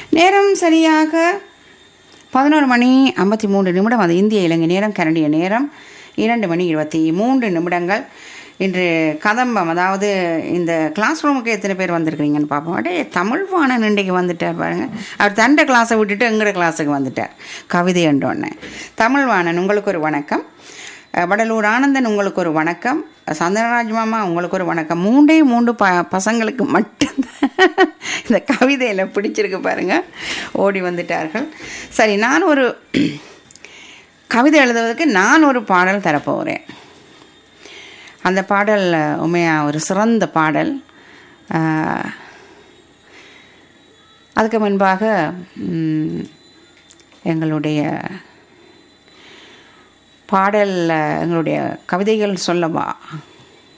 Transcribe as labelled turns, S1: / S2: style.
S1: நேரம் சரியாக பதினோரு மணி ஐம்பத்தி மூன்று நிமிடம் அது இந்திய இலங்கை நேரம் கனடிய நேரம் இரண்டு மணி இருபத்தி மூன்று நிமிடங்கள் இன்று கதம்பம் அதாவது இந்த கிளாஸ் ரூமுக்கு எத்தனை பேர் வந்திருக்கிறீங்கன்னு பார்ப்போம் அடே தமிழ்வாணன் இன்றைக்கு வந்துட்டார் பாருங்க அவர் தண்டை கிளாஸை விட்டுட்டு எங்கட கிளாஸுக்கு வந்துட்டார் கவிதை என்றோன்னே தமிழ்வாணன் உங்களுக்கு ஒரு வணக்கம் அஹ், வடலூர் ஆனந்தன் உங்களுக்கு ஒரு வணக்கம் சந்தனராஜ் மாமா உங்களுக்கு ஒரு வணக்கம் மூன்றே மூன்று ப பசங்களுக்கு மட்டும்தான் இந்த கவிதையில் பிடிச்சிருக்கு பாருங்க ஓடி வந்துட்டார்கள் சரி நான் ஒரு கவிதை எழுதுவதற்கு நான் ஒரு பாடல் தரப்போகிறேன் அந்த பாடல் உண்மையா ஒரு சிறந்த பாடல் ஆஹ், அதுக்கு முன்பாக ம், எங்களுடைய பாடல் எங்களுடைய கவிதைகள் சொல்லவா